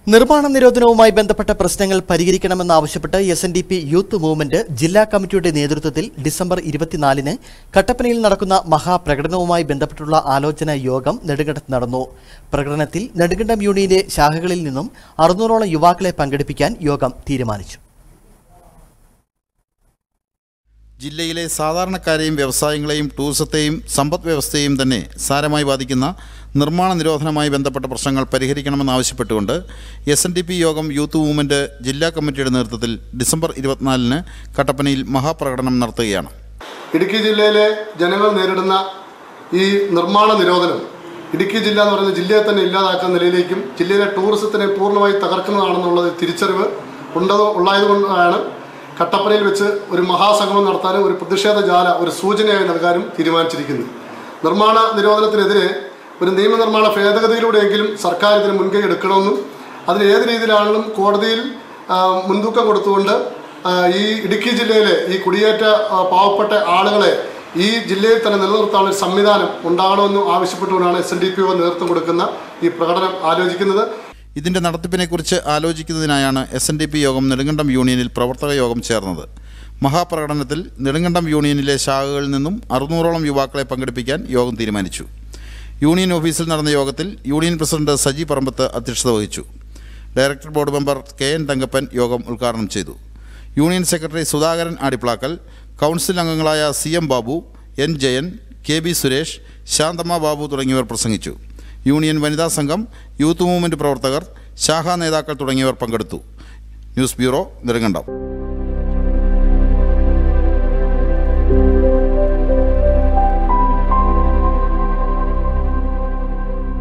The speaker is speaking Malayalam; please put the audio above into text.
നിർമ്മാണ നിരോധനവുമായി ബന്ധപ്പെട്ട പ്രശ്നങ്ങൾ പരിഹരിക്കണമെന്നാവശ്യപ്പെട്ട് S N D P youth movement ജില്ലാ കമ്മിറ്റിയുടെ നേതൃത്വത്തിൽ ഡിസംബർ ഇരുപത്തിനാലിന് കട്ടപ്പനയിൽ നടക്കുന്ന മഹാപ്രകടനവുമായി ബന്ധപ്പെട്ടുള്ള ആലോചനാ യോഗം നെടുങ്കണ്ടത്ത് നടന്നു പ്രകടനത്തിൽ നെടുങ്കണ്ടം യൂണിയന്റെ ശാഖകളിൽ നിന്നും അറുന്നൂറോളം യുവാക്കളെ പങ്കെടുപ്പിക്കാൻ യോഗം തീരുമാനിച്ചു ജില്ലയിലെ സാധാരണക്കാരെയും വ്യവസായങ്ങളെയും ടൂറിസത്തെയും സമ്പദ് വ്യവസ്ഥയെയും തന്നെ സാരമായി ബാധിക്കുന്ന നിർമ്മാണ നിരോധനവുമായി ബന്ധപ്പെട്ട പ്രശ്നങ്ങൾ പരിഹരിക്കണമെന്നാവശ്യപ്പെട്ടുകൊണ്ട് എസ് എൻ ഡി പി യോഗം യൂത്ത് മൂവ്മെൻറ്റ് ജില്ലാ കമ്മിറ്റിയുടെ നേതൃത്വത്തിൽ ഡിസംബർ ഇരുപത്തിനാലിന് കട്ടപ്പനയിൽ മഹാപ്രകടനം നടത്തുകയാണ് ഇടുക്കി ജില്ലയിലെ ജനങ്ങൾ നേരിടുന്ന ഈ നിർമ്മാണ നിരോധനം ഇടുക്കി ജില്ല എന്ന് പറയുന്ന ജില്ലയെ തന്നെ ഇല്ലാതാക്കുന്ന നിലയിലേക്കും ജില്ലയിലെ ടൂറിസത്തിനെ പൂർണ്ണമായി തകർക്കുന്നതാണെന്നുള്ളത് തിരിച്ചറിവ് ഉണ്ടത് ഉള്ളായതുകൊണ്ടാണ് കട്ടപ്പനയിൽ വെച്ച് ഒരു മഹാസംഗമം നടത്താനും ഒരു പ്രതിഷേധ ജാല ഒരു സൂചനയായി നൽകാനും തീരുമാനിച്ചിരിക്കുന്നു നിർമ്മാണ നിരോധനത്തിനെതിരെ ഒരു നിയമനിർമ്മാണ ഭേദഗതിയിലൂടെയെങ്കിലും സർക്കാർ ഇതിന് മുൻകൈ എടുക്കണമെന്നും അതിന് ഏത് രീതിയിലാണെങ്കിലും കോടതിയിൽ ആ, മുൻതൂക്കം കൊടുത്തുകൊണ്ട് ആ, ഈ ഇടുക്കി ജില്ലയിലെ ഈ കുടിയേറ്റ ആ, പാവപ്പെട്ട ആളുകളെ ഈ ജില്ലയിൽ തന്നെ നിലനിർത്താനുള്ള ഒരു സംവിധാനം ഉണ്ടാകണമെന്നും ആവശ്യപ്പെട്ടുകൊണ്ടാണ് എസ് എൻ ഡി പി ഒ നേതൃത്വം കൊടുക്കുന്ന ഈ പ്രകടനം ആലോചിക്കുന്നത് ഇതിൻ്റെ നടത്തിപ്പിനെക്കുറിച്ച് ആലോചിക്കുന്നതിനായാണ് എസ് എൻ ഡി പി യോഗം നെടുങ്കണ്ടം യൂണിയനിൽ പ്രവർത്തക യോഗം ചേർന്നത് മഹാപ്രകടനത്തിൽ നെടുങ്കണ്ടം യൂണിയനിലെ ശാഖകളിൽ നിന്നും അറുന്നൂറോളം യുവാക്കളെ പങ്കെടുപ്പിക്കാൻ യോഗം തീരുമാനിച്ചു യൂണിയൻ ഓഫീസിൽ നടന്ന യോഗത്തിൽ യൂണിയൻ പ്രസിഡന്റ് സജി പറമ്പത്ത് അധ്യക്ഷത വഹിച്ചു director board member K N Thankappan യോഗം ഉദ്ഘാടനം ചെയ്തു union secretary Sudhakaran Adiplakkal council അംഗങ്ങളായ C M Babu N Jayan K B Suresh Santhamma Babu തുടങ്ങിയവർ പ്രസംഗിച്ചു യൂണിയൻ വനിതാ സംഘം യൂത്ത് മൂവ്മെൻറ്റ് പ്രവർത്തകർ ശാഖാ നേതാക്കൾ തുടങ്ങിയവർ പങ്കെടുത്തു ന്യൂസ് ബ്യൂറോ നെടുങ്കണ്ടം